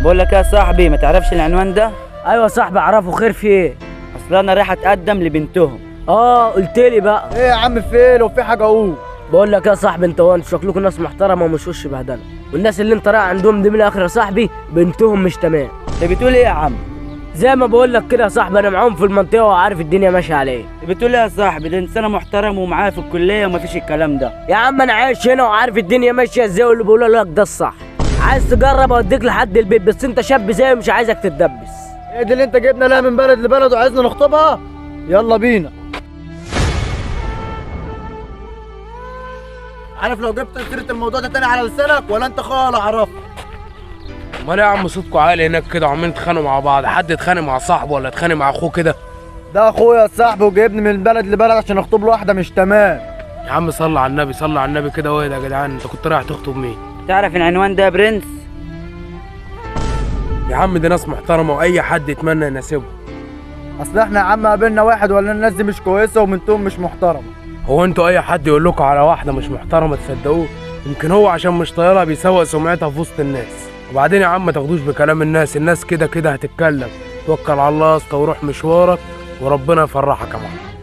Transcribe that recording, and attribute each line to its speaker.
Speaker 1: بقول لك يا صاحبي ما تعرفش العنوان ده
Speaker 2: ايوه يا صاحبي اعرفه خير في ايه
Speaker 1: اصل انا رايح اتقدم لبنتهم
Speaker 2: اه قلت لي بقى
Speaker 3: ايه يا عم فين لو في حاجه اقول
Speaker 2: بقول لك يا صاحبي انت وانت شكلكم ناس محترمه ومش وش بهدله والناس اللي انت رايح عندهم دي من الاخر يا صاحبي بنتهم مش تمام
Speaker 1: انت بتقول ايه يا عم
Speaker 2: زي ما بقول لك كده يا صاحبي انا معاهم في المنطقه وعارف الدنيا ماشيه على ايه
Speaker 1: بتقول ايه يا صاحبي ده انسان محترم ومعايا في الكليه ومفيش الكلام ده
Speaker 2: يا عم انا عايش هنا وعارف الدنيا ماشيه ازاي واللي بقوله لك ده الصح عايز تجرب اوديك لحد البيت بس انت شاب زي مش عايزك تتدبس
Speaker 3: ايه دي اللي انت جبنا لها من بلد لبلد وعايزنا نخطبها يلا بينا عارف لو جبت سيره الموضوع ده تاني على لسانك ولا انت خالص عرفت
Speaker 4: امال ايه يا عم صوتكم عالي هناك كده وعمالين تتخانقوا مع بعض حد يتخانق مع صاحبه ولا يتخانق مع اخوه كده
Speaker 3: ده اخويا صاحبي وجايبني من بلد لبلد عشان اخطب له واحده مش تمام
Speaker 4: يا عم صلى على النبي صلى على النبي كده وايه ده يا جدعان انت كنت رايح تخطب مين
Speaker 1: تعرف العنوان ده يا برنس
Speaker 4: يا عم دي ناس محترمه واي حد يتمنى يناسبه
Speaker 3: اصل احنا يا عم قابلنا واحد ولا الناس دي مش كويسه ومنتهم مش محترمه
Speaker 4: هو انتوا اي حد يقول لكم على واحده مش محترمه تصدقوه يمكن هو عشان مش طايلها بيسوق سمعتها في وسط الناس وبعدين يا عم ما تاخدوش بكلام الناس الناس كده كده هتتكلم توكل على الله يا اسطى وروح مشوارك وربنا يفرحك يا معلم